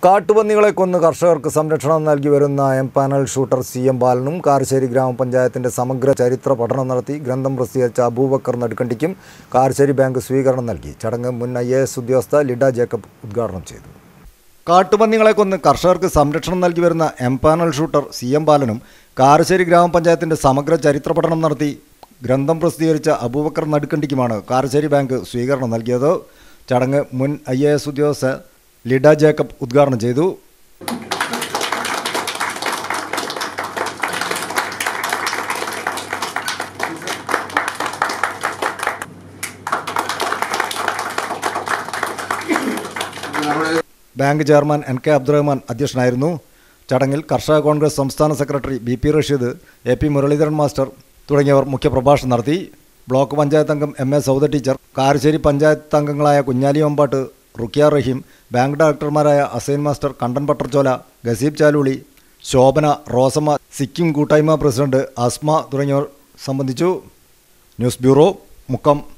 കാട്ടുപന്നികളെ കൊന്ന് കർഷകർക്ക് സംരക്ഷണം നൽകി വരുന്ന M panel shooter C M ബാലനും കാരശ്ശേരി ഗ്രാമപഞ്ചായത്തിന്റെ സമഗ്ര ചരിത്ര പഠനം നടത്തി ഗ്രന്ഥം പ്രസിദ്ധീകരിച്ച അബൂബക്കർ നടുക്കണ്ടിക്കും കാരശ്ശേരി ബാങ്ക് സ്വീകരണം നൽകി ചടങ്ങ് മുൻ ഐ എ എസ് ഉദ്യോഗസ്ഥ ലിഡ ജേക്കബ് ഉദ്ഘാടനം ചെയ്തു കാട്ടുപന്നികളെ കൊന്ന് കർഷകർക്ക് സംരക്ഷണം നൽകി വരുന്ന M panel shooter C M ബാലനും കാരശ്ശേരി ഗ്രാമപഞ്ചായത്തിന്റെ സമഗ്ര ചരിത്ര പഠനം നടത്തി ഗ്രന്ഥം പ്രസിദ്ധീകരിച്ച അബൂബക്കർ നടുക്കണ്ടിക്കുമാണ് കാരശ്ശേരി ബാങ്ക് സ്വീകരണം നൽകിയത് ചടങ്ങ് മുൻ ഐ എ എസ് ഉദ്യോഗസ്ഥ ലിഡ ജേക്കബ് ഉദ്ഘാടനം ചെയ്തു bank chairman N K Abdurahman അധ്യക്ഷനായിരുന്നു ചടങ്ങിൽ കർഷക കോൺഗ്രസ് സംസ്ഥാന secretary B P Rasheed A P Muraleedharan master തുടങ്ങിയവർ മുഖ്യപ്രഭാഷണം നടത്തി ബ്ലോക്ക് പഞ്ചായത്ത് അംഗം M A Souda teacher Karassery panchayat അംഗങ്ങളായ കുഞ്ഞാലി ഒമ്പാട്ട് റുക്കിയ റഹീം ബാങ്ക് ഡയറക്ടർമാരായ അസൈൻ മാസ്റ്റർ കണ്ടൻ പട്ടർചോല ഗസീബ് ചാലുളി ശോഭന റോസമ്മ സിക്കിം കൂട്ടായ്മ പ്രസിഡന്റ് അസ്മ തുടങ്ങിയവർ സംബന്ധിച്ചു ന്യൂസ് ബ്യൂറോ മുക്കം